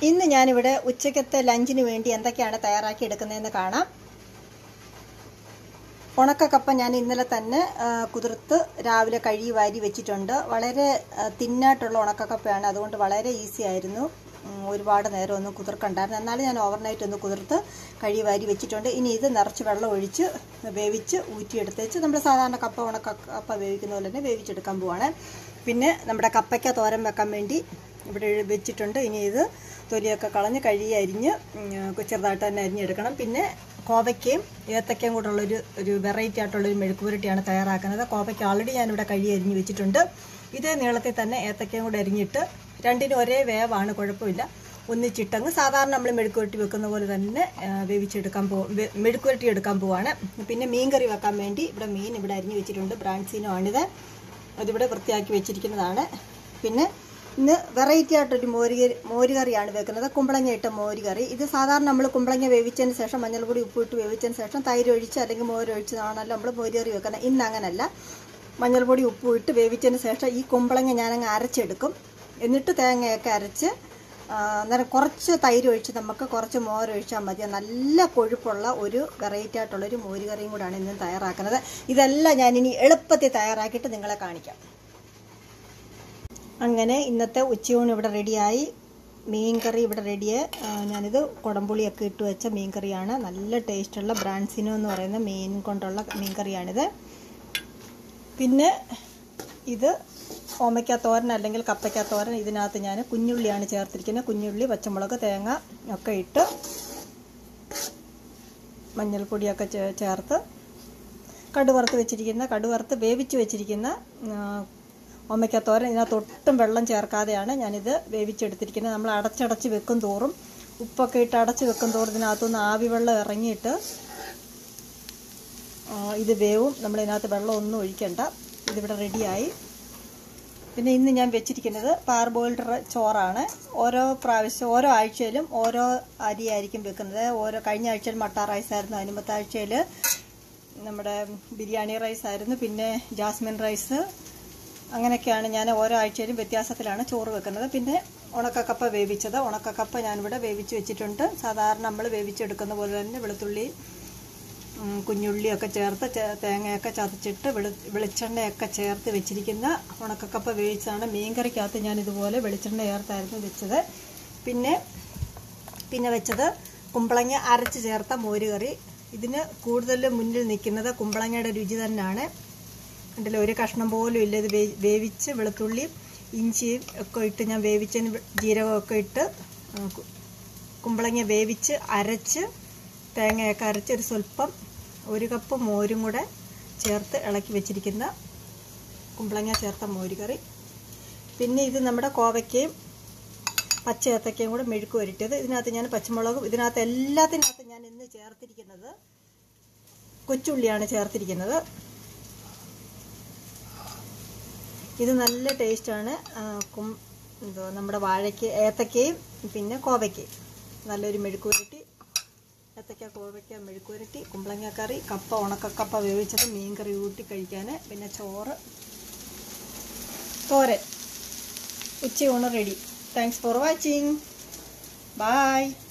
ഇന്ന് ഞാനിവിടെ ഉച്ചക്കത്തെ ലഞ്ചിന് വേണ്ടി എന്തൊക്കെയാണ് തയ്യാറാക്കി എടുക്കുന്നതെന്ന് കാണാം ഉണക്കക്കപ്പ ഞാൻ ഇന്നലെ തന്നെ ആ, കുതിർത്ത് രാവിലെ കഴുകി വാരി വെച്ചിട്ടുണ്ട് വളരെ ആ, തിന്നായിട്ടുള്ള ഉണക്കക്കപ്പയാണ് അതുകൊണ്ട് വളരെ ഈസി ആയിരുന്നു ഉം, ഒരുപാട് നേരം ഒന്നും കുതിർക്കണ്ടായിരുന്നു എന്നാലും ഞാൻ ഓവർനൈറ്റ് ഒന്ന് കുതിർത്ത് കഴുകി വാരി വെച്ചിട്ടുണ്ട് ഇനി ഇത് നിറച്ച് വെള്ളം ഒഴിച്ച് വേവിച്ച് ഊറ്റിയെടുത്തേച്ച് നമ്മൾ സാധാരണ കപ്പ ഉണക്കക്കപ്പ വേവിക്കുന്ന പോലെ തന്നെ വേവിച്ചെടുക്കാൻ പോവാണ് പിന്നെ നമ്മുടെ കപ്പയ്ക്ക തോരൻ വെക്കാൻ വേണ്ടി ഇവിടെ വെച്ചിട്ടുണ്ട് ഇനി ഇത് തൊലിയൊക്കെ കളഞ്ഞ് കഴുകി അരിഞ്ഞ് ഉം, ചെറുതായിട്ട് തന്നെ അരിഞ്ഞെടുക്കണം പിന്നെ കോവയ്ക്കയും ഏത്തക്കയും കൂടെ ഉള്ളൊരു ഒരു വെറൈറ്റി ആയിട്ടുള്ളൊരു മെഴുക്കുപുരട്ടിയാണ് തയ്യാറാക്കുന്നത് കോവയ്ക്ക് ആൾറെഡി ഞാനിവിടെ കഴുകി അരിഞ്ഞ് വെച്ചിട്ടുണ്ട് ഇതേ നീളത്തിൽ തന്നെ ഏത്തക്കയും കൂടെ അരിഞ്ഞിട്ട് രണ്ടിനും ഒരേ വേവാണ് കുഴപ്പമില്ല ഒന്നിച്ചിട്ടങ്ങ് സാധാരണ നമ്മൾ മെഴുക്കുപുരട്ടി വെക്കുന്ന പോലെ തന്നെ ആ, വേവിച്ചെടുക്കാൻ പോ വെ- മെഴുക്കുപുരട്ടി എടുക്കാൻ പോവാണ് പിന്നെ മീൻ കറി വെക്കാൻ വേണ്ടി ഇവിടെ മീൻ ഇവിടെ അരിഞ്ഞ് വെച്ചിട്ടുണ്ട് ബ്രാൻസീനോ ആണിത് അതിവിടെ വൃത്തിയാക്കി വെച്ചിരിക്കുന്നതാണ് പിന്നെ ഇന്ന് വെറൈറ്റി ആയിട്ടൊരു മോരുകറി മോരുകറിയാണ് വെക്കുന്നത് കുമ്പളങ്ങ ഇട്ട മോരുകറി ഇത് സാധാരണ നമ്മൾ കുമ്പളങ്ങ വേവിച്ചതിന് ശേഷം മഞ്ഞൾപ്പൊടി ഉപ്പിട്ട് വേവിച്ചതിന് ശേഷം തൈര് ഒഴിച്ച് അല്ലെങ്കിൽ മോരൊഴിച്ചതാണല്ലോ നമ്മൾ മോരുകറി വെക്കുന്നത് ഇന്ന് അങ്ങനല്ല മഞ്ഞൾപ്പൊടി ഉപ്പും ഇട്ട് വേവിച്ചതിന് ശേഷം ഈ കുമ്പളങ്ങ ഞാനങ്ങ് അരച്ചെടുക്കും എന്നിട്ട് തേങ്ങയൊക്കെ അരച്ച് ആ, അന്നേരം കുറച്ച് തൈര് ഒഴിച്ച് നമുക്ക് കുറച്ച് മോരൊഴിച്ചാൽ മതി നല്ല കൊഴുപ്പുള്ള ഒരു വെറൈറ്റി ആയിട്ടുള്ള ഒരു മോരുകറിയും കൂടാണ് ഇന്ന് തയ്യാറാക്കുന്നത് ഇതെല്ലാം ഞാനിനി എളുപ്പത്തിൽ തയ്യാറാക്കിയിട്ട് നിങ്ങളെ കാണിക്കാം അങ്ങനെ ഇന്നത്തെ ഉച്ചയൂണ് ഇവിടെ റെഡിയായി മീൻ കറി ഇവിടെ റെഡിയായി ആ, ഞാനിത് കുടംപുളിയൊക്കെ ഇട്ട് വെച്ച മീൻ കറിയാണ് നല്ല ടേസ്റ്റുള്ള ബ്രാൻസിനോ എന്ന് പറയുന്ന മീൻ കൊണ്ടുള്ള മീൻ കറിയാണിത് പിന്നെ ഇത് ഓമയ്ക്ക തോരൻ അല്ലെങ്കിൽ കപ്പയ്ക്ക തോരൻ ഇതിനകത്ത് ഞാൻ കുഞ്ഞുള്ളിയാണ് ചേർത്തിരിക്കുന്നത് കുഞ്ഞുള്ളി പച്ചമുളക് തേങ്ങ ഒക്കെ ഇട്ട് മഞ്ഞൾപ്പൊടിയൊക്കെ ചേ- ചേർത്ത് കടുവറുത്ത് വെച്ചിരിക്കുന്ന കടുവറുത്ത് വേവിച്ച് വെച്ചിരിക്കുന്ന ആ, ഓമയ്ക്കത്തോരൻ ഇതിനകത്ത് ഒട്ടും വെള്ളം ചേർക്കാതെയാണ് ഞാനിത് വേവിച്ചെടുത്തിരിക്കുന്നത് നമ്മൾ അടച്ചടച്ച് വെക്കും തോറും ഉപ്പൊക്കെ ഇട്ട് അടച്ച് വെക്കും തോറും ഇതിനകത്തുനിന്ന് ആവി വെള്ളം ഇറങ്ങിയിട്ട് ആ, ഇത് വേവും നമ്മൾ ഇതിനകത്ത് വെള്ളം ഒന്നും ഒഴിക്കണ്ട ഇതിവിടെ റെഡിയായി പിന്നെ ഇന്ന് ഞാൻ വെച്ചിരിക്കുന്നത് പാർബോയിൽഡ് ചോറാണ് ഓരോ പ്രാവശ്യം ഓരോ ആഴ്ചയിലും ഓരോ അരിയായിരിക്കും വെക്കുന്നത് ഓരോ കഴിഞ്ഞ ആഴ്ചയിൽ മട്ട റൈസ് ആയിരുന്നു അതിനുമ്പത്തെ ആഴ്ചയിൽ നമ്മുടെ ബിരിയാണി റൈസ് ആയിരുന്നു പിന്നെ ജാസ്മിൻ റൈസ് അങ്ങനെയൊക്കെയാണ് ഞാൻ ഓരോ ആഴ്ചയിലും വ്യത്യാസത്തിലാണ് ചോറ് വെക്കുന്നത് പിന്നെ ഉണക്കക്കപ്പ വേവിച്ചത് ഉണക്കക്കപ്പ ഞാനിവിടെ വേവിച്ച് വെച്ചിട്ടുണ്ട് സാധാരണ നമ്മൾ വേവിച്ചെടുക്കുന്ന പോലെ തന്നെ വെളുത്തുള്ളി ഉം, കുഞ്ഞുള്ളിയൊക്കെ ചേർത്ത് ചേ- തേങ്ങയൊക്കെ ചതച്ചിട്ട് വെളി വെളിച്ചെണ്ണയൊക്കെ ചേർത്ത് വെച്ചിരിക്കുന്ന ഉണക്കക്കപ്പ വേവിച്ചതാണ് മീൻകറിക്കകത്ത് ഞാൻ ഇതുപോലെ വെളിച്ചെണ്ണ ചേർത്തായിരുന്നു വെച്ചത് പിന്നെ പിന്നെ വെച്ചത് കുമ്പളങ്ങ അരച്ച് ചേർത്ത മോരുകറി ഇതിന് കൂടുതൽ മുന്നിൽ നിൽക്കുന്നത് കുമ്പളങ്ങയുടെ രുചി തന്നെയാണ് കണ്ടില്ല ഒരു കഷ്ണം പോലും ഇല്ല ഇത് വേ- വേവിച്ച് വെളുത്തുള്ളിയും ഇഞ്ചിയും ഒക്കെ ഇട്ട് ഞാൻ വേവിച്ചതിന് ജീരകമൊക്കെ ഇട്ട് ആ, കു- കുമ്പളങ്ങ വേവിച്ച് അരച്ച് തേങ്ങയൊക്കെ അരച്ച് ഒരു സ്വല്പം ഒരു കപ്പ് മോരും കൂടെ ചേർത്ത് ഇളക്കി വെച്ചിരിക്കുന്ന കുമ്പളങ്ങ ചേർത്ത മോര് കറി പിന്നെ ഇത് നമ്മുടെ കോവയ്ക്കയും പച്ച ഏത്തക്കയും കൂടെ മെഴുക്ക് വരട്ടിയത് ഇതിനകത്ത് ഞാൻ പച്ചമുളകും ഇതിനകത്ത് എല്ലാത്തിനകത്ത് ഞാൻ ഇന്ന് ചേർത്തിരിക്കുന്നത് കൊച്ചുള്ളിയാണ് ചേർത്തിരിക്കുന്നത് ഇത് നല്ല ടേസ്റ്റാണ് കും എന്തോ നമ്മുടെ വാഴയ്ക്ക് ഏത്തക്കയും പിന്നെ കോവയ്ക്കയും നല്ലൊരു മെഴുക്ക് പുരട്ടി ഏത്തക്ക കോവയ്ക്ക മെഴുക്ക് പുരട്ടി കുമ്പളങ്ങ കറി കപ്പ ഉണക്കക്കപ്പ വേവിച്ചത് മീൻ കറി കൂട്ടി കഴിക്കാൻ പിന്നെ ചോറ് തോരൻ ഉച്ചയൂണ് ready thanks for watching bye